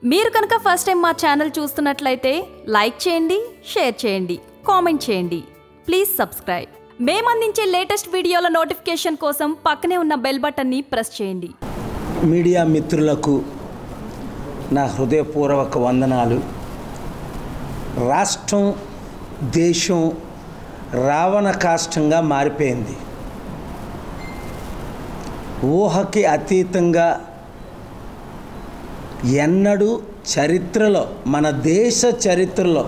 మీరు కనుక first time మా ఛానల్ చూస్తున్నట్లయితే లైక్ చేయండి షేర్ చేయండి కామెంట్ చేయండి ప్లీజ్ సబ్స్క్రైబ్ మేము అందించే లేటెస్ట్ వీడియోల నోటిఫికేషన్ కోసం పక్కనే ఉన్న బెల్ బటన్ని ప్రెస్ చేయండి మీడియా మిత్రులకు నా హృదయపూర్వక వందనాలు రాష్ట్రం దేశం రావణ కాష్టంగా మారిపోయింది ఊహకి అతీతంగా ఎన్నడూ చరిత్రలో మన దేశ చరిత్రలో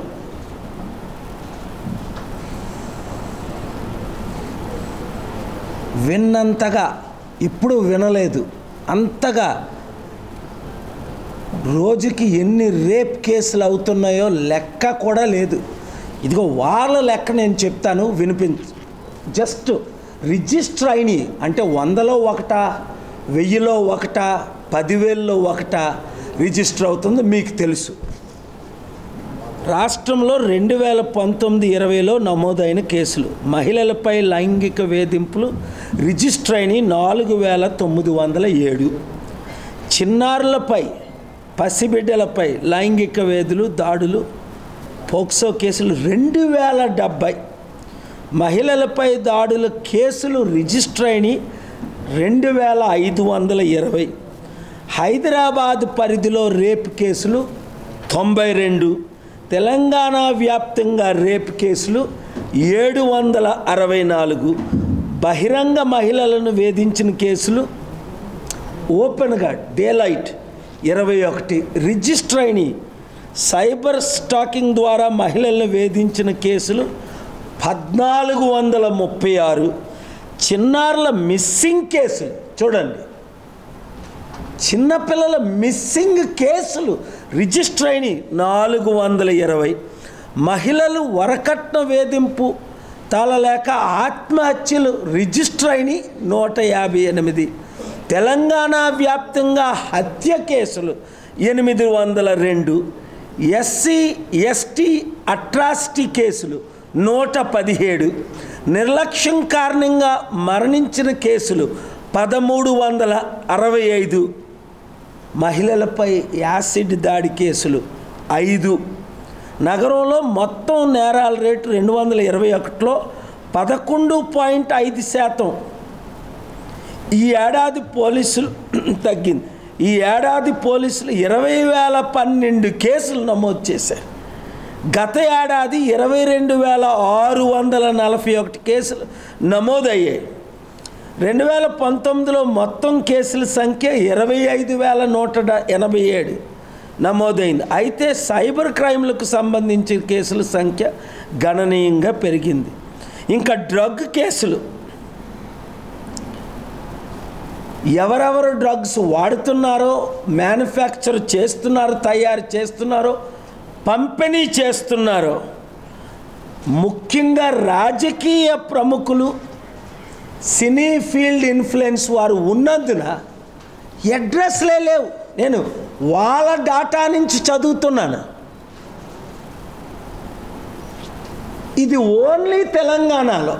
విన్నంతగా ఇప్పుడు వినలేదు అంతగా రోజుకి ఎన్ని రేప్ కేసులు అవుతున్నాయో లెక్క కూడా లేదు ఇదిగో వాళ్ళ లెక్క నేను చెప్తాను వినిపించు జస్ట్ రిజిస్టర్ అయినవి అంటే వందలో ఒకటా వెయ్యిలో ఒకటా పదివేల్లో ఒకటా రిజిస్టర్ అవుతుంది మీకు తెలుసు రాష్ట్రంలో రెండు వేల పంతొమ్మిది ఇరవైలో నమోదైన కేసులు మహిళలపై లైంగిక వేధింపులు రిజిస్టర్ అయిన నాలుగు వేల తొమ్మిది వందల ఏడు చిన్నారులపై పసిబిడ్డలపై లైంగిక వేధులు దాడులు పోక్సో కేసులు రెండు వేల డెబ్భై మహిళలపై దాడుల కేసులు రిజిస్టర్ అయిన రెండు వేల ఐదు వందల ఇరవై హైదరాబాద్ పరిధిలో రేప్ కేసులు తొంభై రెండు తెలంగాణ వ్యాప్తంగా రేప్ కేసులు ఏడు వందల అరవై నాలుగు బహిరంగ మహిళలను వేధించిన కేసులు ఓపెన్గా డేలైట్ ఇరవై ఒకటి రిజిస్టర్ అయిన సైబర్ స్టాకింగ్ ద్వారా మహిళలను వేధించిన కేసులు పద్నాలుగు వందల ముప్పై ఆరు చిన్నారుల మిస్సింగ్ కేసులు చూడండి చిన్నపిల్లల మిస్సింగ్ కేసులు రిజిస్టర్ అయిన నాలుగు వందల ఇరవై మహిళలు వరకట్న వేధింపు తాళలేక ఆత్మహత్యలు రిజిస్టర్ అయిన నూట యాభై ఎనిమిది తెలంగాణ వ్యాప్తంగా హత్య కేసులు ఎనిమిది వందల రెండు ఎస్సీ ఎస్టీ అట్రాసిటీ కేసులు నూట పదిహేడు నిర్లక్ష్యం కారణంగా మరణించిన కేసులు పదమూడు వందల అరవై ఐదు మహిళలపై యాసిడ్ దాడి కేసులు ఐదు నగరంలో మొత్తం నేరాల రేటు రెండు వందల ఇరవై ఒకటిలో పదకొండు పాయింట్ ఐదు శాతం ఈ ఏడాది పోలీసులు తగ్గింది ఈ ఏడాది పోలీసులు ఇరవై వేల పన్నెండు కేసులు నమోదు చేశారు గత ఏడాది ఇరవై రెండు వేల ఆరు వందల నలభై ఒకటి కేసులు నమోదయ్యాయి రెండు వేల పంతొమ్మిదిలో మొత్తం కేసుల సంఖ్య ఇరవై ఐదు వేల నూట డ- ఎనభై ఏడు నమోదైంది అయితే సైబర్ క్రైమ్లకు సంబంధించిన కేసుల సంఖ్య గణనీయంగా పెరిగింది ఇంకా డ్రగ్ కేసులు ఎవరెవరు డ్రగ్స్ వాడుతున్నారో మ్యానుఫ్యాక్చర్ చేస్తున్నారో తయారు చేస్తున్నారో పంపిణీ చేస్తున్నారో ముఖ్యంగా రాజకీయ ప్రముఖులు సినీ ఫీల్డ్ ఇన్ఫ్లుయెన్స్ వారు ఉన్నందున అడ్రస్లే లేవు నేను వాళ్ళ డాటా నుంచి చదువుతున్నాను ఇది ఓన్లీ తెలంగాణలో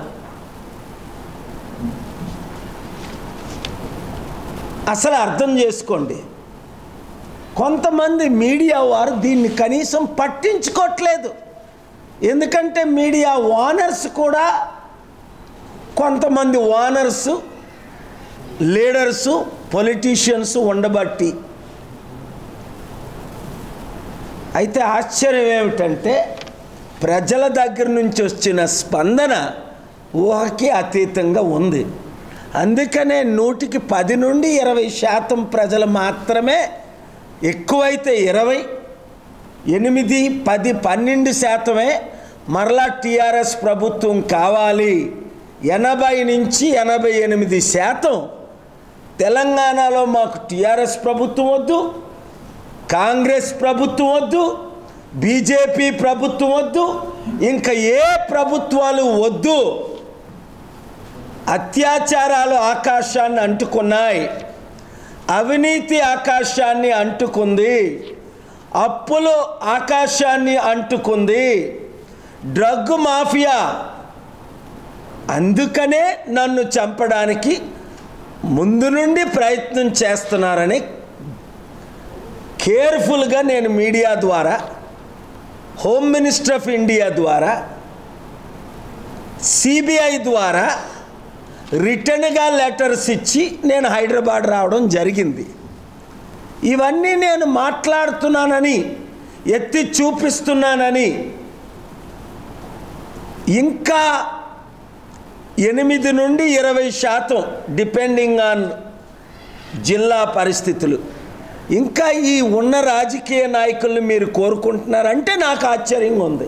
అసలు అర్థం చేసుకోండి కొంతమంది మీడియా వారు దీన్ని కనీసం పట్టించుకోవట్లేదు ఎందుకంటే మీడియా ఓనర్స్ కూడా కొంతమంది ఓనర్స్ లీడర్సు పొలిటీషియన్స్ ఉండబట్టి అయితే ఆశ్చర్యం ఏమిటంటే ప్రజల దగ్గర నుంచి వచ్చిన స్పందన ఊహకి అతీతంగా ఉంది అందుకనే నూటికి పది నుండి ఇరవై శాతం ప్రజలు మాత్రమే ఎక్కువైతే ఇరవై ఎనిమిది పది పన్నెండు శాతమే మరలా టీఆర్ఎస్ ప్రభుత్వం కావాలి ఎనభై నుంచి ఎనభై ఎనిమిది శాతం తెలంగాణలో మాకు టీఆర్ఎస్ ప్రభుత్వం వద్దు కాంగ్రెస్ ప్రభుత్వం వద్దు బీజేపీ ప్రభుత్వం వద్దు ఇంకా ఏ ప్రభుత్వాలు వద్దు అత్యాచారాలు ఆకాశాన్ని అంటుకున్నాయి అవినీతి ఆకాశాన్ని అంటుకుంది అప్పులు ఆకాశాన్ని అంటుకుంది డ్రగ్ మాఫియా అందుకనే నన్ను చంపడానికి ముందు నుండి ప్రయత్నం చేస్తున్నారని కేర్ఫుల్గా నేను మీడియా ద్వారా హోమ్ మినిస్టర్ ఆఫ్ ఇండియా ద్వారా సిబిఐ ద్వారా రిటర్న్గా లెటర్స్ ఇచ్చి నేను హైదరాబాద్ రావడం జరిగింది ఇవన్నీ నేను మాట్లాడుతున్నానని ఎత్తి చూపిస్తున్నానని ఇంకా ఎనిమిది నుండి ఇరవై శాతం డిపెండింగ్ ఆన్ జిల్లా పరిస్థితులు ఇంకా ఈ ఉన్న రాజకీయ నాయకుల్ని మీరు కోరుకుంటున్నారంటే నాకు ఆశ్చర్యంగా ఉంది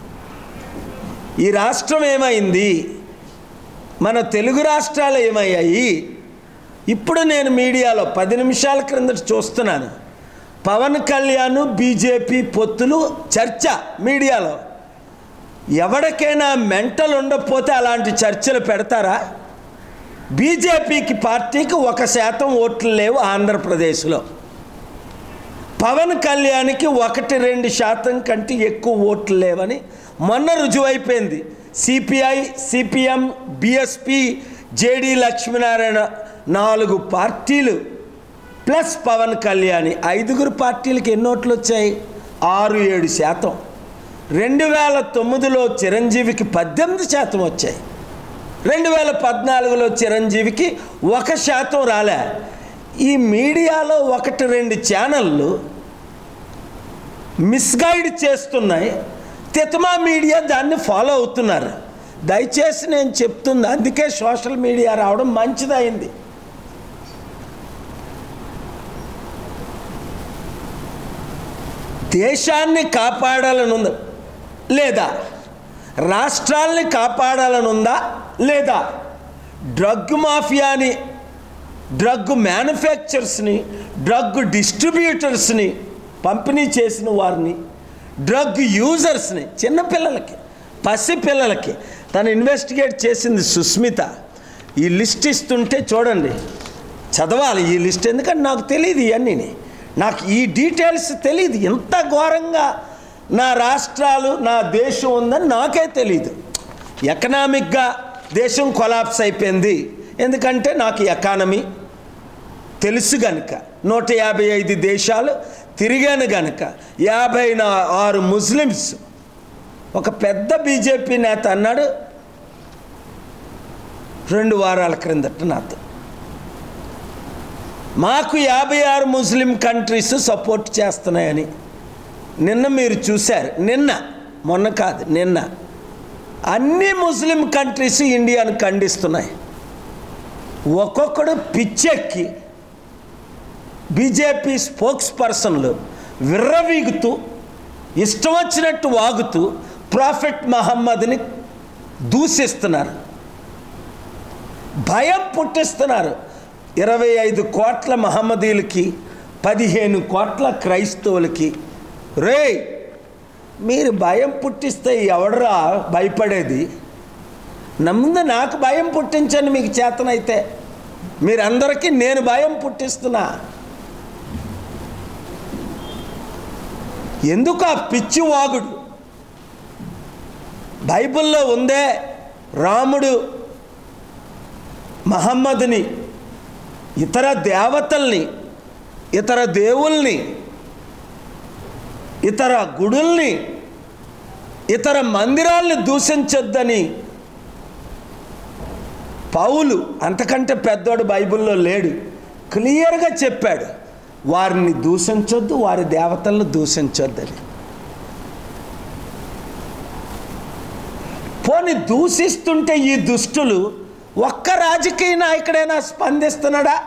ఈ రాష్ట్రం ఏమైంది మన తెలుగు రాష్ట్రాలు ఏమయ్యాయి ఇప్పుడు నేను మీడియాలో పది నిమిషాల క్రిందట చూస్తున్నాను పవన్ కళ్యాణ్ బీజేపీ పొత్తులు చర్చ మీడియాలో ఎవరికైనా మెంటల్ ఉండకపోతే అలాంటి చర్చలు పెడతారా బీజేపీకి పార్టీకి ఒక శాతం ఓట్లు లేవు ఆంధ్రప్రదేశ్లో పవన్ కళ్యాణ్కి ఒకటి రెండు శాతం కంటే ఎక్కువ ఓట్లు లేవని మొన్న రుజువైపోయింది CPI CPM BSP JD Lakshminarayana నాలుగు పార్టీలు ప్లస్ పవన్ కళ్యాణ్ ఐదుగురు పార్టీలకి ఎన్ని ఓట్లు వచ్చాయి ఆరు ఏడు శాతం రెండు వేల తొమ్మిదిలో చిరంజీవికి పద్దెనిమిది శాతం వచ్చాయి రెండు వేల పద్నాలుగులో చిరంజీవికి ఒక శాతం రాలే ఈ మీడియాలో ఒకటి రెండు ఛానళ్ళు మిస్గైడ్ చేస్తున్నాయి తితమా మీడియా దాన్ని ఫాలో అవుతున్నారు దయచేసి నేను చెప్తుంది అందుకే సోషల్ మీడియా రావడం మంచిదైంది దేశాన్ని కాపాడాలనుందా లేదా రాష్ట్రాల్ని కాపాడాలనుందా లేదా డ్రగ్ మాఫియాని డ్రగ్ మ్యానుఫ్యాక్చర్స్ని డ్రగ్ డిస్ట్రిబ్యూటర్స్ని పంపిణీ చేసిన వారిని డ్రగ్ యూజర్స్ని చిన్నపిల్లలకి పసిపిల్లలకి తను ఇన్వెస్టిగేట్ చేసింది సుస్మిత ఈ లిస్ట్ ఇస్తుంటే చూడండి చదవాలి ఈ లిస్ట్ ఎందుకంటే నాకు తెలియదు ఇవన్నీ నాకు ఈ డీటెయిల్స్ తెలియదు ఎంత ఘోరంగా నా రాష్ట్రాలు నా దేశం ఉందని నాకే తెలియదు ఎకనామిక్గా దేశం కొలాప్స్ అయిపోయింది ఎందుకంటే నాకు ఎకానమీ తెలుసు గనుక నూట యాభై ఐదు దేశాలు తిరిగాను గనుక యాభై నా ఆరు ముస్లిమ్స్ ఒక పెద్ద బీజేపీ నేత అన్నాడు రెండు వారాల క్రిందట నాతో మాకు యాభై ఆరు ముస్లిం కంట్రీస్ సపోర్ట్ చేస్తున్నాయని నిన్న మీరు చూశారు నిన్న మొన్న కాదు నిన్న అన్ని ముస్లిం కంట్రీస్ ఇండియాను ఖండిస్తున్నాయి ఒక్కొక్కడు పిచ్చెక్కి బీజేపీ స్పోక్స్ పర్సన్లు విర్రవీగుతూ ఇష్టం వచ్చినట్టు వాగుతూ ప్రాఫెట్ మహమ్మద్ని దూషిస్తున్నారు భయం పుట్టిస్తున్నారు ఇరవై ఐదు కోట్ల మహమ్మదీలకి పదిహేను కోట్ల క్రైస్తవులకి రే మీరు భయం పుట్టిస్తే ఎవడరా భయపడేది నా ముందు నాకు భయం పుట్టించండి మీకు చేతనైతే మీరందరికీ నేను భయం పుట్టిస్తున్నా ఎందుకు ఆ పిచ్చి వాగుడు బైబిల్లో ఉందే రాముడు మహమ్మద్ని ఇతర దేవతల్ని ఇతర దేవుల్ని ఇతర గుడుల్ని ఇతర మందిరాల్ని దూషించొద్దని పౌలు అంతకంటే పెద్దోడు బైబిల్లో లేడు క్లియర్గా చెప్పాడు వారిని దూషించొద్దు వారి దేవతలను దూషించొద్దని పోని దూషిస్తుంటే ఈ దుష్టులు ఒక్క రాజకీయ నాయకుడైనా స్పందిస్తున్నాడా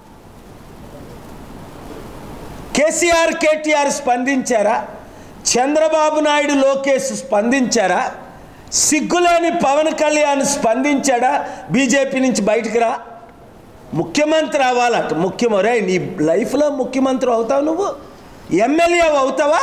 కేసీఆర్ కేటీఆర్ స్పందించారా చంద్రబాబు నాయుడు లోకేష్ స్పందించారా సిగ్గులేని పవన్ కళ్యాణ్ స్పందించాడా బీజేపీ నుంచి బయటకు రా ముఖ్యమంత్రి అవ్వాలట ముఖ్యమరే నీ లైఫ్లో ముఖ్యమంత్రి అవుతావు నువ్వు ఎమ్మెల్యే అవుతావా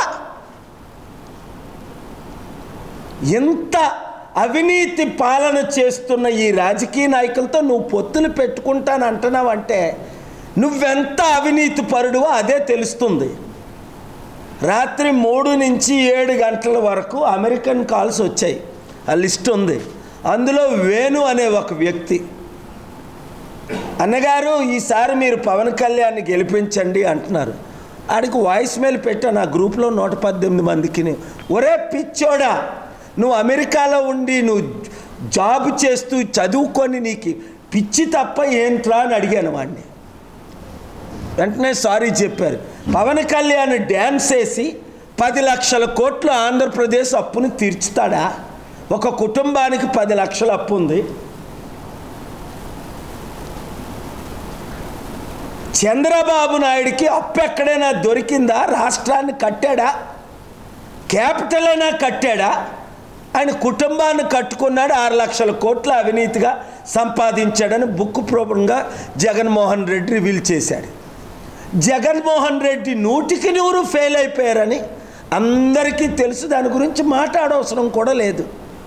ఎంత అవినీతి పాలన చేస్తున్న ఈ రాజకీయ నాయకులతో నువ్వు పొత్తులు పెట్టుకుంటాను అంటున్నావంటే నువ్వెంత అవినీతి పరుడువో అదే తెలుస్తుంది రాత్రి మూడు నుంచి ఏడు గంటల వరకు అమెరికన్ కాల్స్ వచ్చాయి ఆ లిస్ట్ ఉంది అందులో వేణు అనే ఒక వ్యక్తి అన్నగారు ఈసారి మీరు పవన్ కళ్యాణ్ని గెలిపించండి అంటున్నారు ఆడికి వాయిస్ మెయిల్ పెట్టాను ఆ గ్రూప్లో నూట పద్దెనిమిది మందికి ఒరే పిచ్చోడా నువ్వు అమెరికాలో ఉండి నువ్వు జాబ్ చేస్తూ చదువుకొని నీకు పిచ్చి తప్ప ఏంట్రా అని అడిగాను వాడిని వెంటనే సారీ చెప్పారు పవన్ కళ్యాణ్ డ్యాన్స్ వేసి పది లక్షల కోట్లు ఆంధ్రప్రదేశ్ అప్పును తీర్చుతాడా ఒక కుటుంబానికి పది లక్షల అప్పు ఉంది చంద్రబాబు నాయుడికి అప్పు ఎక్కడైనా దొరికిందా రాష్ట్రాన్ని కట్టాడా క్యాపిటల్ అయినా కట్టాడా ఆయన కుటుంబాన్ని కట్టుకున్నాడు ఆరు లక్షల కోట్ల అవినీతిగా సంపాదించాడని బుక్ పూర్వకంగా జగన్మోహన్ రెడ్డి రివీల్ చేశాడు జగన్మోహన్ రెడ్డి నూటికి నూరు ఫెయిల్ అయిపోయారని అందరికీ తెలుసు దాని గురించి మాట్లాడవసరం కూడా లేదు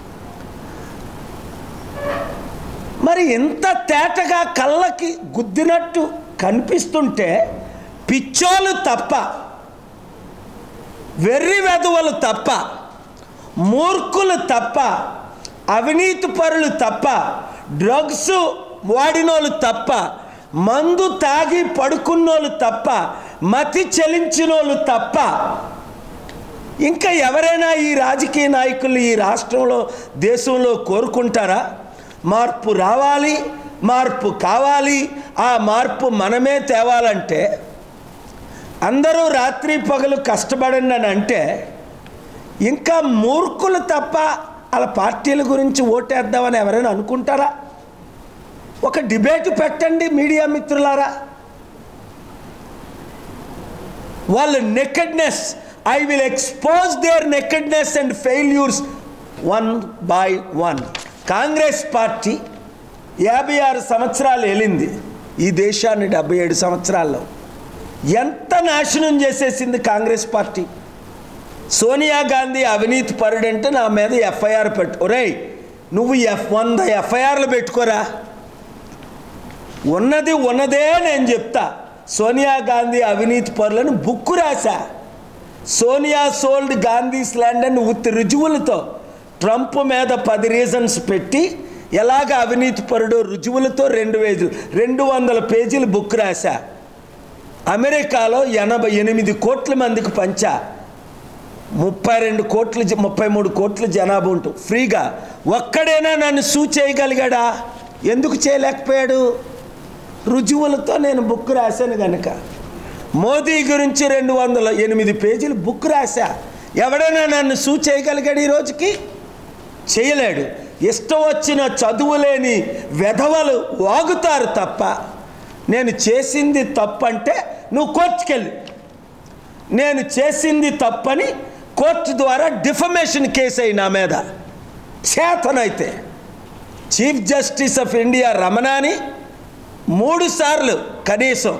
మరి ఇంత తేటగా కళ్ళకి గుద్దినట్టు కనిపిస్తుంటే పిచ్చోలు తప్ప వెర్రి వెధవలు తప్ప మూర్ఖులు తప్ప అవినీతి పరులు తప్ప డ్రగ్స్ వాడినోళ్ళు తప్ప మందు తాగి పడుకున్నోళ్ళు తప్ప మతి చెలించినోళ్ళు తప్ప ఇంకా ఎవరైనా ఈ రాజకీయ నాయకులు ఈ రాష్ట్రంలో దేశంలో కోరుకుంటారా మార్పు రావాలి మార్పు కావాలి ఆ మార్పు మనమే తేవాలంటే అందరూ రాత్రి పగలు కష్టపడండి అని అంటే ఇంకా మూర్ఖులు తప్ప వాళ్ళ పార్టీల గురించి ఓటేద్దామని ఎవరైనా అనుకుంటారా ఒక డిబేట్ పెట్టండి మీడియా మిత్రులారా వాళ్ళ nakedness I will expose their nakedness and failures one by one Congress party యాభై ఆరు సంవత్సరాలు వెళ్ళింది ఈ దేశాన్ని డెబ్బై ఏడు సంవత్సరాల్లో ఎంత నాశనం చేసేసింది కాంగ్రెస్ పార్టీ సోనియా గాంధీ అవినీతి పరుడంటే నా మీద ఎఫ్ఐఆర్ పెట్టు ఒరేయ్ నువ్వు ఎఫ్ వంద ఎఫ్ఐఆర్లు పెట్టుకోరా ఉన్నది ఉన్నదే నేను చెప్తా సోనియా గాంధీ అవినీతి పరులను బుక్కు రాశా సోనియా సోల్డ్ గాంధీస్ ల్యాండ్ అని ఉత్తి రుజువులతో ట్రంప్ మీద పది రీజన్స్ పెట్టి ఎలాగ అవినీతి పరుడు రుజువులతో రెండు వేలు రెండు వందల పేజీలు బుక్ రాశా అమెరికాలో ఎనభై ఎనిమిది కోట్ల మందికి పంచా ముప్పై రెండు కోట్ల జ- ముప్పై మూడు కోట్ల జనాభా ఉంటూ ఫ్రీగా ఒక్కడైనా నన్ను సూ చేయగలిగాడా ఎందుకు చేయలేకపోయాడు రుజువులతో నేను బుక్ రాశాను కనుక మోదీ గురించి రెండు వందల ఎనిమిది పేజీలు బుక్ రాశా ఎవడైనా నన్ను సూ చేయగలిగాడు ఈ రోజుకి చేయలేడు ఇష్టం వచ్చిన చదువులేని వెధవలు వాగుతారు తప్ప నేను చేసింది తప్పంటే నువ్వు కోర్టుకెళ్ళు నేను చేసింది తప్పని కోర్టు ద్వారా డిఫమేషన్ కేసు అయి నా మీద చేతనైతే చీఫ్ జస్టిస్ ఆఫ్ ఇండియా రమణాని మూడు సార్లు కనీసం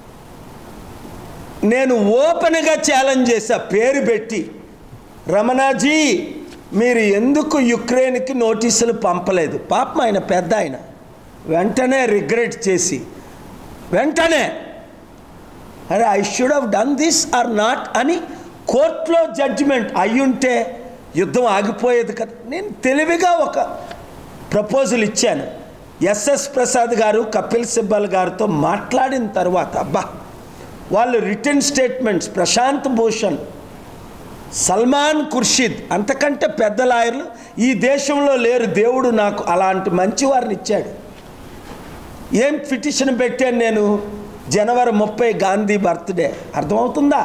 నేను ఓపెన్గా ఛాలెంజ్ చేశా పేరు పెట్టి రమణాజీ మీరు ఎందుకు యుక్రెయిన్కి నోటీసులు పంపలేదు పాపం ఆయన పెద్ద ఆయన వెంటనే రిగ్రెట్ చేసి వెంటనే అరే I should have done this or not అని కోర్టులో జడ్జిమెంట్ అయ్యుంటే యుద్ధం ఆగిపోయేది కదా నేను తెలివిగా ఒక ప్రపోజల్ ఇచ్చాను ఎస్ఎస్ ప్రసాద్ గారు కపిల్ సిబ్బల్ గారితో మాట్లాడిన తర్వాత అబ్బా వాళ్ళు రిటర్న్ స్టేట్మెంట్స్ ప్రశాంత్ భూషణ్ సల్మాన్ ఖుర్షిద్ అంతకంటే పెద్ద లాయర్లు ఈ దేశంలో లేరు దేవుడు నాకు అలాంటి మంచి వారిని ఇచ్చాడు ఏం పిటిషన్ పెట్టాను నేను జనవరి ముప్పై గాంధీ బర్త్డే అర్థమవుతుందా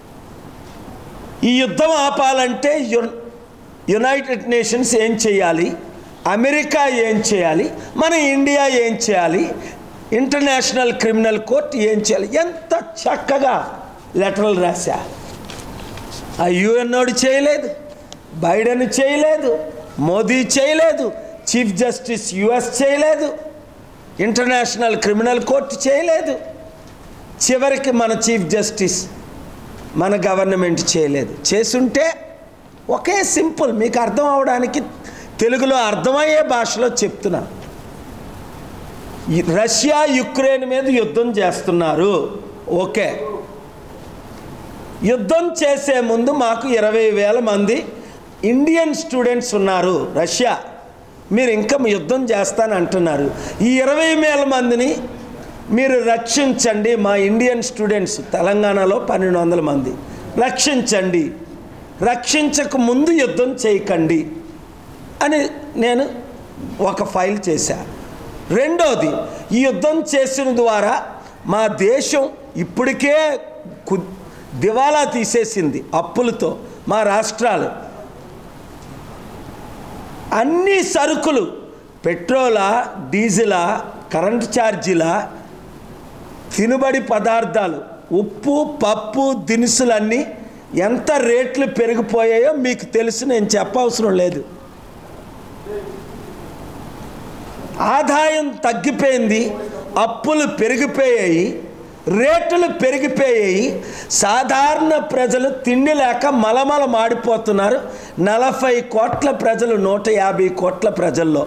ఈ యుద్ధం ఆపాలంటే యు యునైటెడ్ నేషన్స్ ఏం చేయాలి అమెరికా ఏం చేయాలి మన ఇండియా ఏం చేయాలి ఇంటర్నేషనల్ క్రిమినల్ కోర్ట్ ఏం చేయాలి ఎంత చక్కగా లెటర్లు రాశా ఆ యుఎన్నోడు చేయలేదు బైడెన్ చేయలేదు మోదీ చేయలేదు చీఫ్ జస్టిస్ యుఎస్ చేయలేదు ఇంటర్నేషనల్ క్రిమినల్ కోర్టు చేయలేదు చివరికి మన చీఫ్ జస్టిస్ మన గవర్నమెంట్ చేయలేదు చేసుంటే ఒకే సింపుల్ మీకు అర్థం అవడానికి తెలుగులో అర్థమయ్యే భాషలో చెప్తున్నా ఈ రష్యా యుక్రెయిన్ మీద యుద్ధం చేస్తున్నారు ఓకే యుద్ధం చేసే ముందు మాకు ఇరవై వేల మంది ఇండియన్ స్టూడెంట్స్ ఉన్నారు రష్యా మీరు ఇంకా యుద్ధం చేస్తానంటున్నారు ఈ ఇరవై వేల మందిని మీరు రక్షించండి మా ఇండియన్ స్టూడెంట్స్ తెలంగాణలో పన్నెండు వందల మంది రక్షించండి రక్షించక ముందు యుద్ధం చేయకండి అని నేను ఒక ఫైల్ చేశా రెండోది ఈ యుద్ధం చేసిన ద్వారా మా దేశం ఇప్పటికే కు దివాలా తీసేసింది అప్పులతో మా రాష్ట్రాలు అన్ని సరుకులు పెట్రోలా డీజిలా కరెంట్ ఛార్జీలా తినుబడి పదార్థాలు ఉప్పు పప్పు దినుసులన్నీ ఎంత రేట్లు పెరిగిపోయాయో మీకు తెలుసు నేను చెప్పవసరం లేదు ఆదాయం తగ్గిపోయింది అప్పులు పెరిగిపోయాయి రేట్లు పెరిగిపోయాయి సాధారణ ప్రజలు తిండి లేక మలమల మాడిపోతున్నారు నలభై కోట్ల ప్రజలు నూట యాభై కోట్ల ప్రజల్లో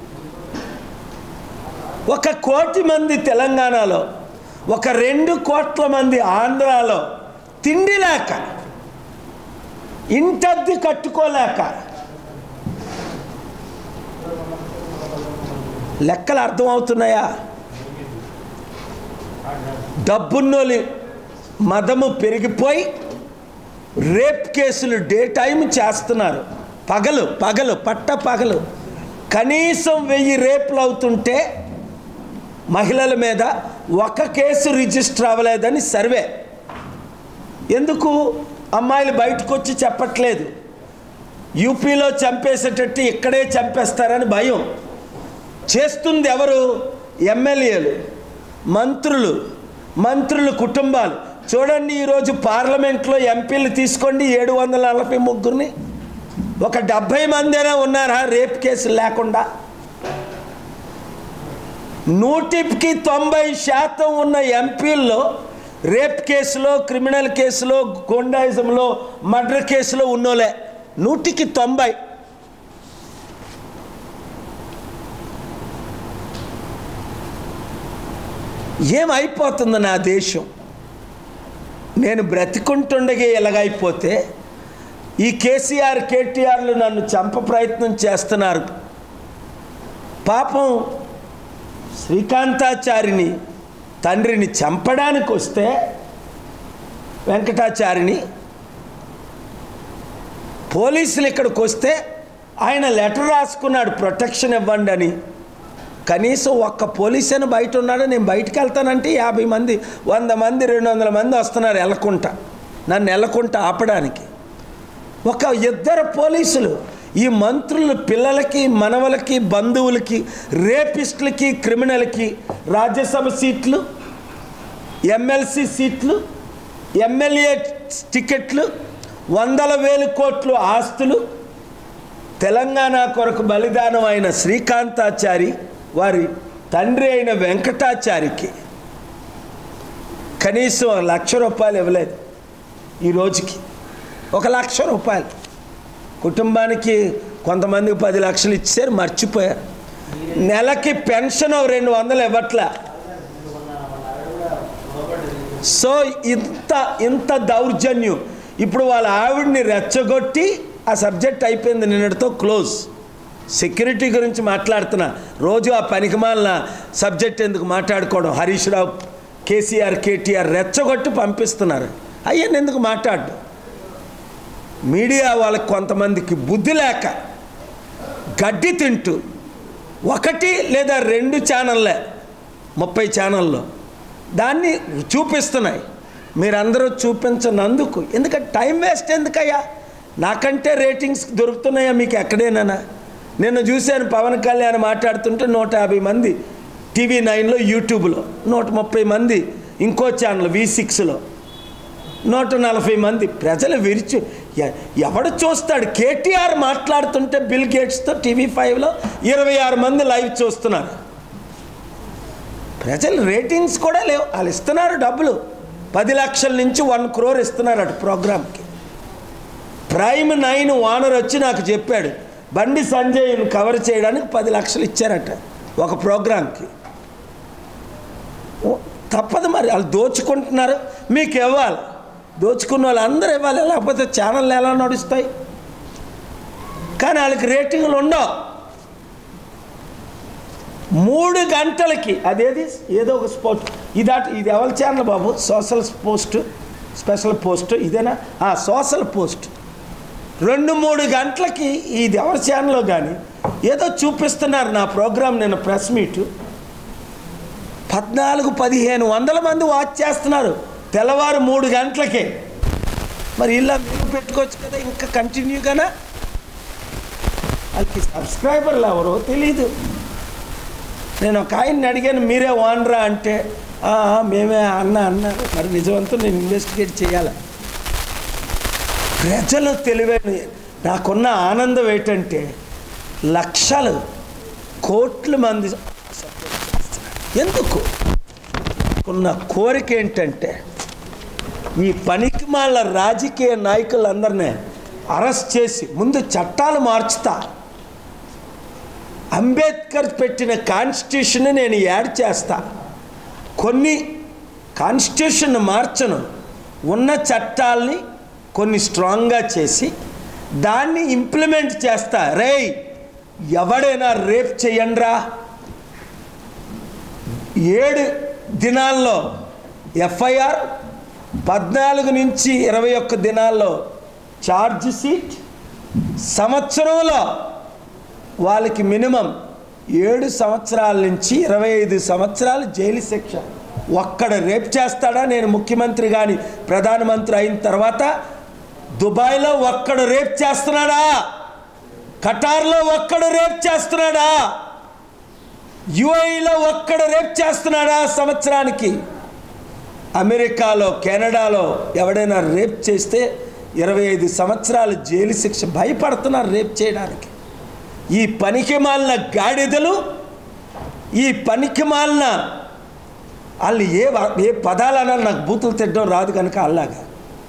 ఒక కోటి మంది తెలంగాణలో ఒక రెండు కోట్ల మంది ఆంధ్రాలో తిండి లేక ఇంటద్ది కట్టుకోలేక లెక్కలు అర్థమవుతున్నాయా డబ్బున్నోలి మదము పెరిగిపోయి రేప్ కేసులు డే టైం చేస్తున్నారు పగలు పగలు పట్ట పగలు కనీసం వెయ్యి రేపులు అవుతుంటే మహిళల మీద ఒక కేసు రిజిస్టర్ అవ్వలేదని సర్వే ఎందుకు అమ్మాయిలు బయటకు వచ్చి చెప్పట్లేదు యూపీలో చంపేసేటట్టు ఇక్కడే చంపేస్తారని భయం చేస్తుంది ఎవరు ఎమ్మెల్యేలు మంత్రులు మంత్రుల కుటుంబాలు చూడండి ఈరోజు పార్లమెంట్లో ఎంపీలు తీసుకోండి ఏడు వందల నలభై ముగ్గురిని ఒక డెబ్భై మందినా ఉన్నారా రేప్ కేసులు లేకుండా నూటికి తొంభై శాతం ఉన్న ఎంపీల్లో రేప్ కేసులో క్రిమినల్ కేసులో గోండాయిజంలో మర్డర్ కేసులో ఉన్నోలే నూటికి తొంభై ఏమైపోతుంది నా దేశం నేను బ్రతికుంటుండగా ఎలాగైపోతే ఈ కేసీఆర్ కేటీఆర్లు నన్ను చంప ప్రయత్నం చేస్తున్నారు పాపం శ్రీకాంతాచారిని తండ్రిని చంపడానికి వస్తే వెంకటాచారిని పోలీసులు ఇక్కడికి వస్తే ఆయన లెటర్ రాసుకున్నాడు ప్రొటెక్షన్ ఇవ్వండి అని కనీసం ఒక్క పోలీస్ అని బయట ఉన్నాడు నేను బయటకు వెళ్తానంటే యాభై మంది వంద మంది రెండు వందల మంది వస్తున్నారు ఎలకుంట నన్ను ఎలకుంట ఆపడానికి ఒక ఇద్దరు పోలీసులు ఈ మంత్రులు పిల్లలకి మనవలకి బంధువులకి రేపిస్టులకి క్రిమినల్కి రాజ్యసభ సీట్లు ఎమ్మెల్సీ సీట్లు ఎమ్మెల్యే టికెట్లు వందల వేలు కోట్లు ఆస్తులు తెలంగాణ కొరకు బలిదానం అయిన శ్రీకాంతాచారి వారి తండ్రి అయిన వెంకటాచారికి కనీసం లక్ష రూపాయలు ఇవ్వలేదు ఈ రోజుకి ఒక లక్ష రూపాయలు కుటుంబానికి కొంతమందికి పది లక్షలు ఇచ్చారు మర్చిపోయారు నెలకి పెన్షన్ ఓ రెండు వందలు ఇవ్వట్లే సో ఇంత ఇంత దౌర్జన్యం ఇప్పుడు వాళ్ళ ఆవిడ్ని రెచ్చగొట్టి ఆ సబ్జెక్ట్ అయిపోయింది నిన్నటితో క్లోజ్ సెక్యూరిటీ గురించి మాట్లాడుతున్నా రోజు ఆ పనికిమాలిన సబ్జెక్ట్ ఎందుకు మాట్లాడుకోవడం హరీష్ రావు కేసీఆర్ కేటీఆర్ రెచ్చగొట్టి పంపిస్తున్నారు అయ్యని ఎందుకు మాట్లాడు మీడియా వాళ్ళకి కొంతమందికి బుద్ధి లేక గడ్డి తింటూ ఒకటి లేదా రెండు ఛానల్లే ముప్పై ఛానల్లో దాన్ని చూపిస్తున్నాయి మీరందరూ చూపించనందుకు ఎందుకంటే టైం వేస్ట్ ఎందుకయ్యా నాకంటే రేటింగ్స్ దొరుకుతున్నాయా మీకు ఎక్కడేనా నిన్న చూశాను పవన్ కళ్యాణ్ మాట్లాడుతుంటే నూట యాభై మంది టీవీ నైన్లో యూట్యూబ్లో నూట ముప్పై మంది ఇంకో ఛానల్ వి సిక్స్లో నూట నలభై మంది ప్రజలు విరిచి ఎ- ఎవడు చూస్తాడు కేటీఆర్ మాట్లాడుతుంటే బిల్ గేట్స్తో టీవీ ఫైవ్లో ఇరవై ఆరు మంది లైవ్ చూస్తున్నారు ప్రజలు రేటింగ్స్ కూడా లేవు వాళ్ళు ఇస్తున్నారు డబ్బులు పది లక్షల నుంచి వన్ క్రోర్ ఇస్తున్నారు అటు ప్రోగ్రామ్కి ప్రైమ్ నైన్ ఓనర్ వచ్చి నాకు చెప్పాడు బండి సంజయ్ని కవర్ చేయడానికి పది లక్షలు ఇచ్చారట ఒక ప్రోగ్రాంకి ఓ, తప్పదు మరి వాళ్ళు దోచుకుంటున్నారు మీకు ఇవ్వాలి దోచుకున్న వాళ్ళు అందరూ ఇవ్వాలి లేకపోతే ఛానళ్ళు ఎలా నడుస్తాయి కానీ వాళ్ళకి రేటింగ్లు ఉండవు మూడు గంటలకి అదేది ఏదో ఒక స్పోర్ట్ ఇది ఇది ఎవరి ఛానల్ బాబు సోషల్ పోస్ట్ స్పెషల్ పోస్ట్ ఇదేనా ఆ, సోషల్ పోస్ట్ రెండు మూడు గంటలకి ఇది ఎవరి ఛానల్లో కానీ ఏదో చూపిస్తున్నారు నా ప్రోగ్రాం నేను ప్రెస్ మీటు పద్నాలుగు పదిహేను వందల మంది వాచ్ చేస్తున్నారు తెల్లవారు మూడు గంటలకే మరి ఇలా మీరు పెట్టుకోవచ్చు కదా ఇంకా కంటిన్యూగానా వాళ్ళకి సబ్స్క్రైబర్లు ఎవరో తెలీదు నేను ఒక ఆయన్ని అడిగాను మీరే ఓనరా అంటే "ఆ, ఆ, మేమే అన్న అన్నారు మరి నిజమంతా నేను ఇన్వెస్టిగేట్ చేయాలి ప్రజలు తెలివైన నాకున్న ఆనందం ఏంటంటే లక్షలు కోట్ల మంది ఎందుకు ఉన్న కోరిక ఏంటంటే ఈ పనికి మాల రాజకీయ నాయకులందరినీ అరెస్ట్ చేసి ముందు చట్టాలు మార్చుతా అంబేద్కర్ పెట్టిన కాన్స్టిట్యూషన్ నేను యాడ్ చేస్తా కొన్ని కాన్స్టిట్యూషన్ మార్చను ఉన్న చట్టాల్ని కొన్ని స్ట్రాంగ్గా చేసి దాన్ని ఇంప్లిమెంట్ చేస్తా రేయ్ ఎవడైనా రేప్ చెయ్యండ్రా ఏడు దినాల్లో ఎఫ్ఐఆర్ పద్నాలుగు నుంచి ఇరవై ఒక్క దినాల్లో ఛార్జ్ షీట్ సంవత్సరంలో వాళ్ళకి మినిమం ఏడు సంవత్సరాల నుంచి ఇరవై ఐదు సంవత్సరాలు జైలు శిక్ష ఒక్కడ రేప్ చేస్తాడా నేను ముఖ్యమంత్రి కానీ ప్రధానమంత్రి అయిన తర్వాత దుబాయ్లో ఒక్కడు రేప్ చేస్తున్నాడా కటార్లో ఒక్కడు రేప్ చేస్తున్నాడా యుఐలో ఒక్కడు రేప్ చేస్తున్నాడా సంవత్సరానికి అమెరికాలో కెనడాలో ఎవడైనా రేప్ చేస్తే ఇరవై ఐదు సంవత్సరాలు జైలు శిక్ష భయపడుతున్నారు రేప్ చేయడానికి ఈ పనికి మాలిన గాడిదలు ఈ పనికి మాలిన వాళ్ళు ఏ వ- ఏ పదాలు అన్నా నాకు బూతులు తిట్టడం రాదు కనుక అలాగా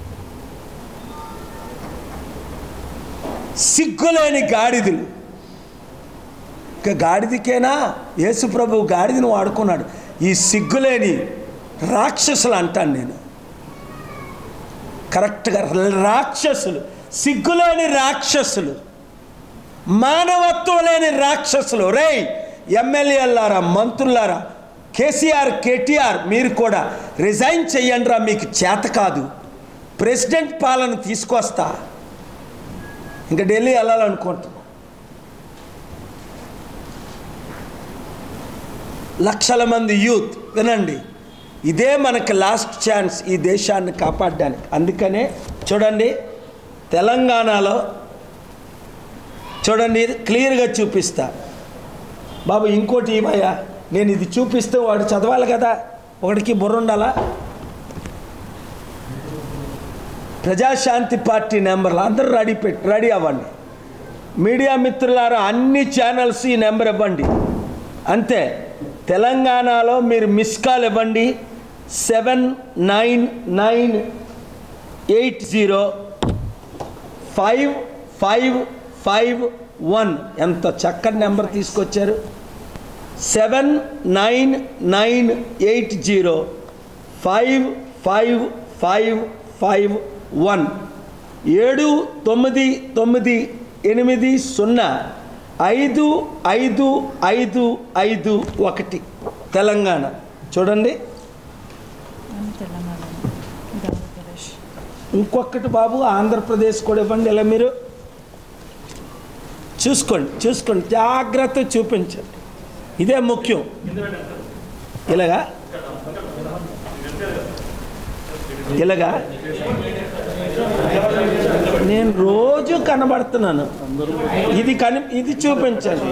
సిగ్గులేని గాడిదలు ఇక గాడిదికేనా యేసుప్రభు గాడిదని వాడుకున్నాడు ఈ సిగ్గులేని రాక్షసులు అంటాను నేను కరెక్ట్గా రాక్షసులు సిగ్గులేని రాక్షసులు మానవత్వం లేని రాక్షసులు రేయ్ ఎమ్మెల్యేలారా మంత్రులారా కేసీఆర్ కేటీఆర్ మీరు కూడా రిజైన్ చెయ్యండిరా మీకు చేత కాదు ప్రెసిడెంట్ పాలన తీసుకొస్తా ఇంకా ఢిల్లీ వెళ్ళాలనుకుంటున్నాం లక్షల మంది యూత్ వినండి ఇదే మనకి లాస్ట్ ఛాన్స్ ఈ దేశాన్ని కాపాడడానికి అందుకనే చూడండి తెలంగాణలో చూడండి ఇది క్లియర్గా చూపిస్తా బాబు ఇంకోటి ఇవయ్యా నేను ఇది చూపిస్తే వాడు చదవాలి కదా ఒకటికి బుర్ర ఉండాలా ప్రజాశాంతి పార్టీ నెంబర్లు అందరూ రెడీ పెట్టి రెడీ అవ్వండి మీడియా మిత్రులారా అన్ని ఛానల్స్ ఈ నెంబర్ ఇవ్వండి అంతే తెలంగాణలో మీరు మిస్ కాల్ ఇవ్వండి seven nine nine eight zero five five five one ఎంత చక్కటి నెంబర్ తీసుకొచ్చారు seven nine nine eight zero five five five five one ఏడు తొమ్మిది తొమ్మిది ఎనిమిది సున్నా ఐదు ఐదు ఐదు ఐదు ఒకటి తెలంగాణ చూడండి తెలంగాణ ఇది ఆంధ్రప్రదేశ్ ఇంకొకటి బాబు ఆంధ్రప్రదేశ్ కూడా ఇవ్వండి ఇలా మీరు చూసుకోండి చూసుకోండి జాగ్రత్త చూపించండి ఇదే ముఖ్యం ఇలాగా ఇలాగా నేను రోజు కనబడుతున్నాను ఇది కని ఇది చూపించండి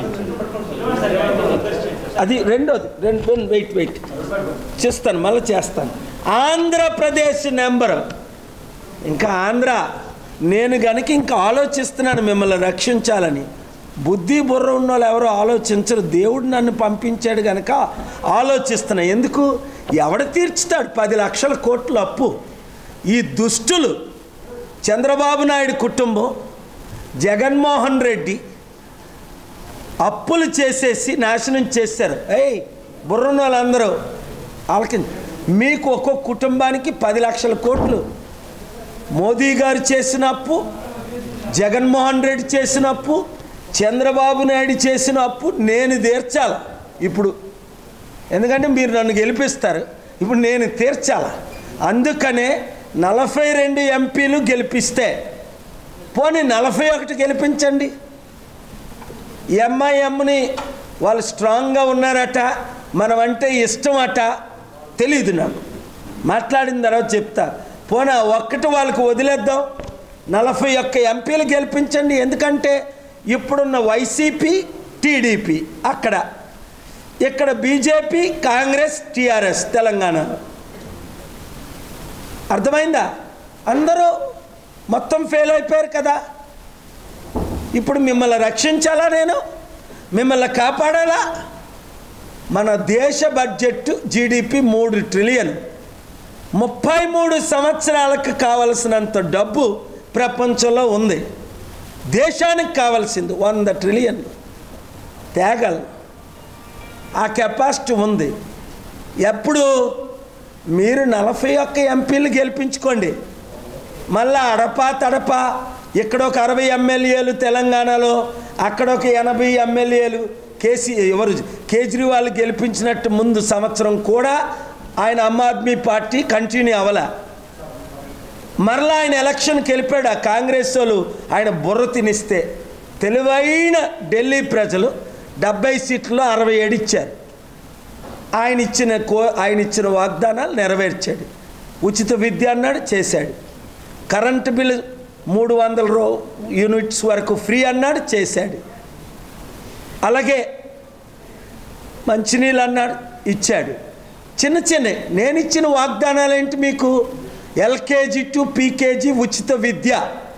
అది రెండోది రెండు వెయిట్ వెయిట్ చేస్తాను మళ్ళీ చేస్తాను ఆంధ్రప్రదేశ్ నెంబర్ ఇంకా ఆంధ్ర నేను గనక ఇంకా ఆలోచిస్తున్నాను మిమ్మల్ని రక్షించాలని బుద్ధి బుర్ర ఉన్న వాళ్ళు ఎవరో ఆలోచించరు దేవుడు నన్ను పంపించాడు గనక ఆలోచిస్తున్నా ఎందుకు ఎవడ తీర్చుతాడు పది లక్షల కోట్ల అప్పు ఈ దుష్టులు చంద్రబాబు నాయుడు కుటుంబం జగన్మోహన్ రెడ్డి అప్పులు చేసేసి నాశనం చేశారు ఏయ్ బుర్రన్న వాళ్ళందరూ వాళ్ళకి మీకు ఒక్కొక్క కుటుంబానికి పది లక్షల కోట్లు మోదీ గారు చేసిన అప్పు జగన్మోహన్ రెడ్డి చేసిన అప్పు చంద్రబాబు నాయుడు చేసిన అప్పు నేను తీర్చాలి ఇప్పుడు ఎందుకంటే మీరు నన్ను గెలిపిస్తారు ఇప్పుడు నేను తీర్చాల అందుకనే నలభై రెండు ఎంపీలు గెలిపిస్తే పోనీ నలభై ఒకటి గెలిపించండి ఎంఐఎంని వాళ్ళు స్ట్రాంగ్గా ఉన్నారట మనం అంటే ఇష్టం అట తెలియదు నాకు మాట్లాడిన తర్వాత చెప్తా పోనీ ఆ ఒక్కటి వాళ్ళకి వదిలేద్దాం నలభై ఒక్క ఎంపీలు గెలిపించండి ఎందుకంటే ఇప్పుడున్న వైసీపీ టీడీపీ అక్కడ ఇక్కడ బీజేపీ కాంగ్రెస్ టీఆర్ఎస్ తెలంగాణలో అర్థమైందా అందరూ మొత్తం ఫెయిల్ అయిపోయారు కదా ఇప్పుడు మిమ్మల్ని రక్షించాలా నేను మిమ్మల్ని కాపాడాలా మన దేశ బడ్జెట్ జీడిపి మూడు ట్రిలియన్ ముప్పై మూడు సంవత్సరాలకు కావలసినంత డబ్బు ప్రపంచంలో ఉంది దేశానికి కావాల్సింది వంద ట్రిలియన్ తేగలు ఆ కెపాసిటీ ఉంది ఎప్పుడు మీరు నలభై ఒక్క ఎంపీలు గెలిపించుకోండి మళ్ళా అడపా తడపా ఇక్కడ ఒక అరవై ఎమ్మెల్యేలు తెలంగాణలో అక్కడ ఒక ఎనభై ఎమ్మెల్యేలు కేసీ ఎవరు కేజ్రీవాల్ గెలిపించినట్టు ముందు సంవత్సరం కూడా ఆయన ఆమ్ ఆద్మీ పార్టీ కంటిన్యూ అవ్వల మరలా ఆయన ఎలక్షన్కి వెళ్ళిపోయాడు ఆ కాంగ్రెస్ వాళ్ళు ఆయన బుర్ర తినిస్తే తెలివైన ఢిల్లీ ప్రజలు డెబ్బై సీట్లలో అరవై ఏడు ఇచ్చారు ఆయన ఇచ్చిన కో ఆయన ఇచ్చిన వాగ్దానాలు నెరవేర్చాడు ఉచిత విద్య అన్నాడు చేశాడు కరెంటు బిల్లు మూడు వందల రూ యూనిట్స్ వరకు ఫ్రీ అన్నాడు చేశాడు అలాగే మంచినీళ్ళు అన్నాడు ఇచ్చాడు చిన్న చిన్న నేను ఇచ్చిన వాగ్దానాలు ఏంటి మీకు ఎల్కేజీ టు పీకేజీ ఉచిత విద్య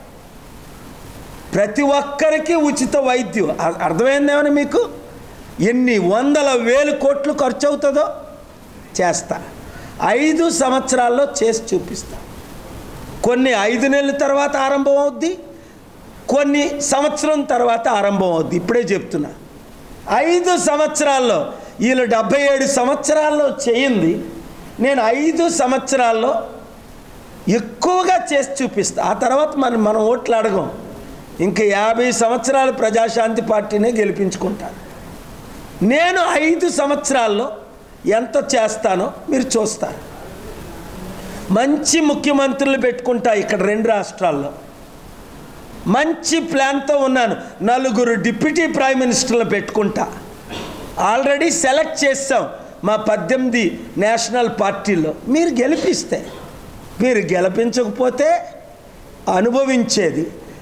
ప్రతి ఒక్కరికి ఉచిత వైద్యం అ- అర్థమైందేమని మీకు ఎన్ని వందల వేలు కోట్లు ఖర్చు అవుతుందో చేస్తా ఐదు సంవత్సరాల్లో చేసి చూపిస్తా కొన్ని ఐదు నెలల తర్వాత ఆరంభం అవుద్ది కొన్ని సంవత్సరం తర్వాత ఆరంభం అవుద్ది ఇప్పుడే చెప్తున్నా ఐదు సంవత్సరాల్లో వీళ్ళు డెబ్బై ఏడు సంవత్సరాల్లో చేయింది నేను ఐదు సంవత్సరాల్లో ఎక్కువగా చేసి చూపిస్తా ఆ తర్వాత మనం మనం ఓట్లు అడగం ఇంకా యాభై సంవత్సరాలు ప్రజాశాంతి పార్టీనే గెలిపించుకుంటాను నేను ఐదు సంవత్సరాల్లో ఎంత చేస్తానో మీరు చూస్తారు మంచి ముఖ్యమంత్రులు పెట్టుకుంటా ఇక్కడ రెండు రాష్ట్రాల్లో మంచి ప్లాన్తో ఉన్నాను నలుగురు డిప్యూటీ ప్రైమ్ మినిస్టర్లు పెట్టుకుంటా ఆల్రెడీ సెలెక్ట్ చేస్తాం మా పద్దెనిమిది నేషనల్ పార్టీలో మీరు గెలిపిస్తే మీరు గెలిపించకపోతే అనుభవించేది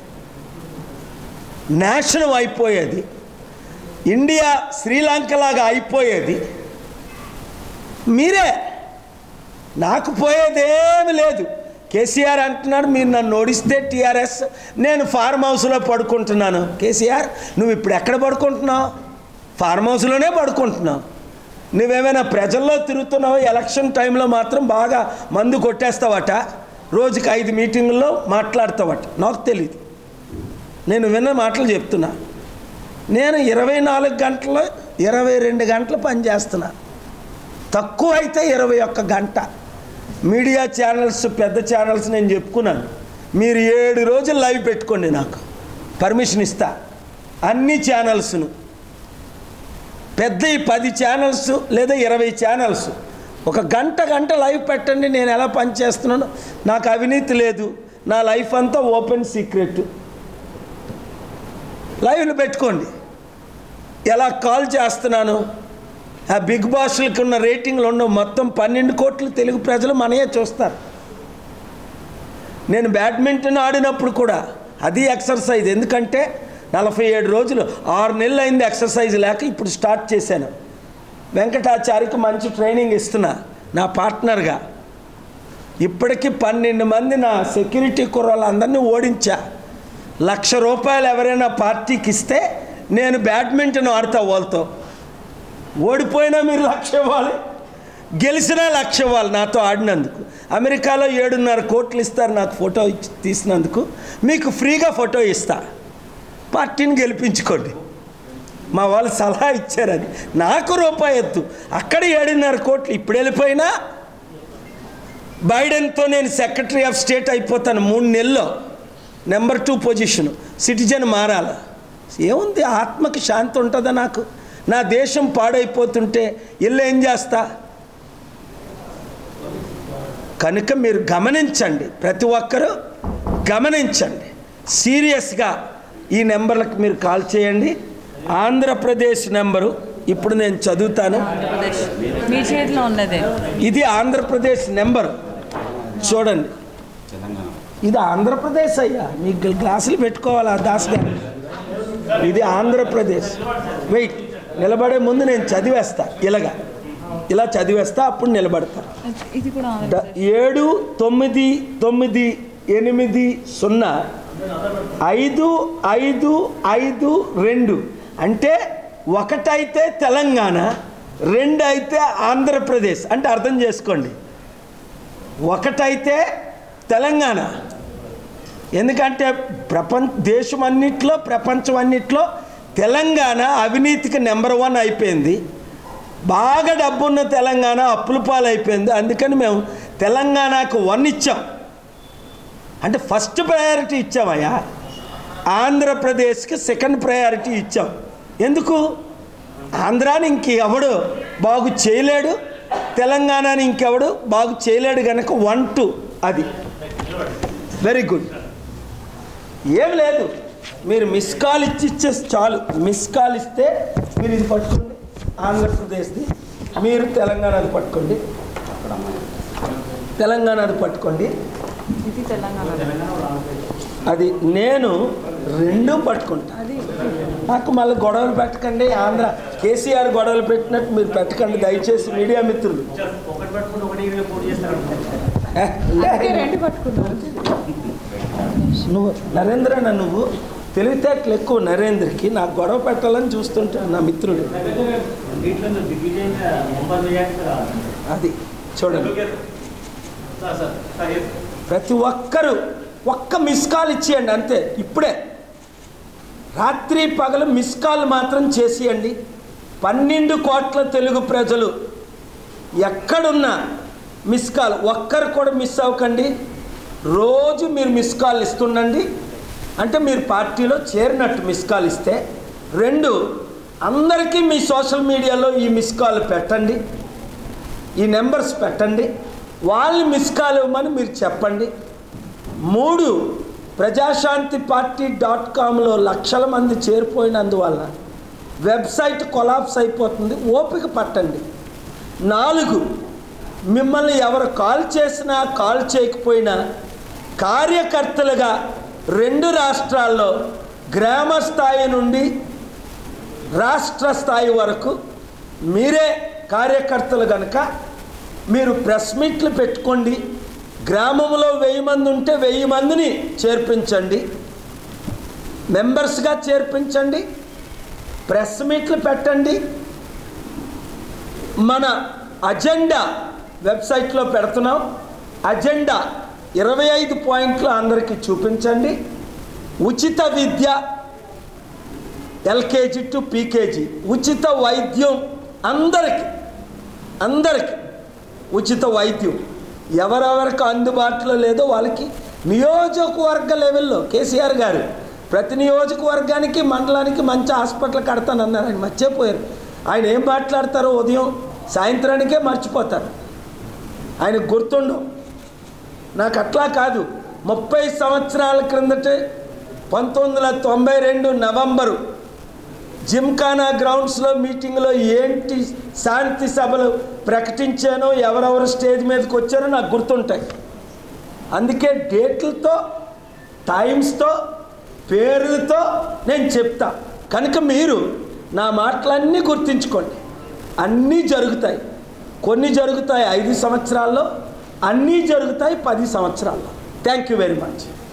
నాశనం అయిపోయేది ఇండియా శ్రీలంకలాగా అయిపోయేది మీరే నాకు పోయేదేమి లేదు కేసీఆర్ అంటున్నాడు మీరు నన్ను ఓడిస్తే టీఆర్ఎస్ నేను ఫార్మ్ హౌస్లో పడుకుంటున్నాను కేసీఆర్ నువ్వు ఇప్పుడు ఎక్కడ పడుకుంటున్నావు ఫార్మ్ హౌస్లోనే పడుకుంటున్నావు నువ్వేమైనా ప్రజల్లో తిరుగుతున్నావు ఎలక్షన్ టైంలో మాత్రం బాగా మందు కొట్టేస్తావట రోజుకి ఐదు మీటింగుల్లో మాట్లాడతావట నాకు తెలియదు నేను విన్న మాటలు చెప్తున్నా నేను ఇరవై నాలుగు గంటలు ఇరవై రెండు గంటలు పనిచేస్తున్నా తక్కువ అయితే ఇరవై ఒక్క గంట మీడియా ఛానల్స్ పెద్ద ఛానల్స్ నేను చెప్పుకున్నాను మీరు ఏడు రోజులు లైవ్ పెట్టుకోండి నాకు పర్మిషన్ ఇస్తా అన్ని ఛానల్స్ను పెద్ద ఈ పది ఛానల్స్ లేదా ఇరవై ఛానల్స్ ఒక గంట గంట లైవ్ పెట్టండి నేను ఎలా పనిచేస్తున్నానో నాకు అవినీతి లేదు నా లైఫ్ అంతా ఓపెన్ సీక్రెట్ లైవ్లు పెట్టుకోండి ఎలా కాల్ చేస్తున్నాను ఆ బిగ్ బాస్లకి ఉన్న రేటింగ్లు ఉన్న మొత్తం పన్నెండు కోట్ల తెలుగు ప్రజలు మనయే చూస్తారు నేను బ్యాడ్మింటన్ ఆడినప్పుడు కూడా అది ఎక్సర్సైజ్ ఎందుకంటే నలభై ఏడు రోజులు ఆరు నెలలు అయింది ఎక్సర్సైజ్ లేక ఇప్పుడు స్టార్ట్ చేశాను వెంకటాచారికి మంచి ట్రైనింగ్ ఇస్తున్నా నా పార్ట్నర్గా ఇప్పటికీ పన్నెండు మంది నా సెక్యూరిటీ కుర్రాళ్ళందరినీ ఓడించా లక్ష రూపాయలు ఎవరైనా పార్టీకి ఇస్తే నేను బ్యాడ్మింటన్ ఆడతా వాళ్ళతో ఓడిపోయినా మీరు లక్ష ఇవ్వాలి గెలిచినా లక్ష ఇవ్వాలి నాతో ఆడినందుకు అమెరికాలో ఏడున్నర కోట్లు ఇస్తారు నాకు ఫోటో ఇచ్చి తీసినందుకు మీకు ఫ్రీగా ఫోటో ఇస్తా పార్టీని గెలిపించుకోండి మా వాళ్ళు సలహా ఇచ్చారని నాకు రూపాయి ఎత్తు అక్కడ ఏడున్నర కోట్లు ఇప్పుడు వెళ్ళిపోయినా బైడెన్తో నేను సెక్రటరీ ఆఫ్ స్టేట్ అయిపోతాను మూడు నెలల్లో నెంబర్ టూ పొజిషన్ సిటిజన్ మారాల ఏముంది ఆత్మకి శాంతి ఉంటుందా నాకు నా దేశం పాడైపోతుంటే ఇల్లు ఏం చేస్తా కనుక మీరు గమనించండి ప్రతి ఒక్కరూ గమనించండి సీరియస్గా ఈ నెంబర్లకు మీరు కాల్ చేయండి ఆంధ్రప్రదేశ్ నెంబరు ఇప్పుడు నేను చదువుతాను ఆంధ్రప్రదేశ్ మీ చేతిలో ఉన్నదే ఇది ఆంధ్రప్రదేశ్ నెంబర్ చూడండి ఇది ఆంధ్రప్రదేశ్ అయ్యా మీకు గ్లాసులు పెట్టుకోవాలా దాస్ గారు ఇది ఆంధ్రప్రదేశ్ వెయిట్ నిలబడే ముందు నేను చదివేస్తా ఇలాగా ఇలా చదివేస్తా అప్పుడు నిలబడతా ఇది కూడా ద- ఆంధ్రప్రదేశ్ ఏడు తొమ్మిది తొమ్మిది ఎనిమిది సున్నా ఐదు ఐదు ఐదు రెండు అంటే ఒకటైతే తెలంగాణ రెండు అయితే ఆంధ్రప్రదేశ్ అంటే అర్థం చేసుకోండి ఒకటైతే తెలంగాణ ఎందుకంటే ప్రపంచ దేశం అన్నిట్లో ప్రపంచం అన్నిట్లో తెలంగాణ అవినీతికి నెంబర్ వన్ అయిపోయింది బాగా డబ్బున్న తెలంగాణ అప్పుల పాలు అయిపోయింది అందుకని మేము తెలంగాణకు వన్ ఇచ్చాం అంటే ఫస్ట్ ప్రయారిటీ ఇచ్చామయ్యా ఆంధ్రప్రదేశ్కి సెకండ్ ప్రయారిటీ ఇచ్చాం ఎందుకు ఆంధ్రాని ఇంకెవడు బాగు చేయలేడు తెలంగాణని ఇంకెవడు బాగు చేయలేడు కనుక వన్ టూ అది వెరీ గుడ్ ఏం లేదు మీరు మిస్ కాల్ ఇచ్చి ఇచ్చేసి చాలు మిస్ కాల్ ఇస్తే మీరు ఇది పట్టుకోండి ఆంధ్రప్రదేశ్ది మీరు తెలంగాణది పట్టుకోండి తెలంగాణది పట్టుకోండి ఇది తెలంగాణ అది నేను రెండు పట్టుకుంటా అది నాకు మళ్ళీ గొడవలు పెట్టకండి ఆంధ్ర కేసీఆర్ గొడవలు పెట్టినట్టు మీరు పెట్టకండి దయచేసి మీడియా మిత్రులు ఏ, లే. అందుకే రెండు పట్టుకున్నారు నువ్వు నరేంద్రన నువ్వు తెలివితేటలు ఎక్కువ నరేంద్రకి నాకు గొడవ పెట్టాలని చూస్తుంటాను నా మిత్రుడు అది చూడండి ప్రతి ఒక్కరూ ఒక్క మిస్ కాల్ ఇచ్చేయండి అంతే ఇప్పుడే రాత్రి పగలు మిస్ కాల్ మాత్రం చేసేయండి పన్నెండు కోట్ల తెలుగు ప్రజలు ఎక్కడున్నా మిస్ కాల్ ఒక్కరు కూడా మిస్ అవ్వకండి రోజు మీరు మిస్ కాల్ ఇస్తుండండి అంటే మీరు పార్టీలో చేరినట్టు మిస్ కాల్ ఇస్తే రెండు అందరికీ మీ సోషల్ మీడియాలో ఈ మిస్ కాల్ పెట్టండి ఈ నెంబర్స్ పెట్టండి వాళ్ళని మిస్ కాల్ ఇవ్వమని మీరు చెప్పండి మూడు ప్రజాశాంతి పార్టీ డాట్ కామ్లో లక్షల మంది చేరిపోయినందువల్ల వెబ్సైట్ కొలాప్స్ అయిపోతుంది ఓపిక పట్టండి నాలుగు మిమ్మల్ని ఎవరు కాల్ చేసినా కాల్ చేయకపోయినా కార్యకర్తలుగా రెండు రాష్ట్రాల్లో గ్రామ స్థాయి నుండి రాష్ట్ర స్థాయి వరకు మీరే కార్యకర్తలు కనుక మీరు ప్రెస్ మీట్లు పెట్టుకోండి గ్రామంలో వెయ్యి మంది ఉంటే వెయ్యి మందిని చేర్పించండి మెంబర్స్గా చేర్పించండి ప్రెస్ మీట్లు పెట్టండి మన అజెండా వెబ్సైట్లో పెడుతున్నాం అజెండా ఇరవై ఐదు పాయింట్లు అందరికీ చూపించండి ఉచిత విద్య ఎల్కేజీ టు పీకేజీ ఉచిత వైద్యం అందరికి అందరికి ఉచిత వైద్యం ఎవరెవరికి అందుబాటులో లేదో వాళ్ళకి నియోజకవర్గ లెవెల్లో కేసీఆర్ గారు ప్రతి నియోజకవర్గానికి మండలానికి మంచి హాస్పిటల్ కడతానన్నారు ఆయన మర్చిపోయారు ఆయన ఏం మాట్లాడతారో ఉదయం సాయంత్రానికే మర్చిపోతారు ఆయన గుర్తుండవు నాకు అట్లా కాదు ముప్పై సంవత్సరాల క్రిందటే పంతొమ్మిది వందల తొంభై రెండు నవంబరు జిమ్ఖానా గ్రౌండ్స్లో మీటింగ్లో ఏంటి శాంతి సభలు ప్రకటించానో ఎవరెవరు స్టేజ్ మీదకి వచ్చారో నాకు గుర్తుంటాయి అందుకే డేట్లతో టైమ్స్తో పేర్లతో నేను చెప్తా కనుక మీరు నా మాటలన్నీ గుర్తుంచుకోండి అన్నీ జరుగుతాయి కొన్ని జరుగుతాయి ఐదు సంవత్సరాల్లో అన్నీ జరుగుతాయి పది సంవత్సరాల్లో థ్యాంక్ యూ వెరీ మచ్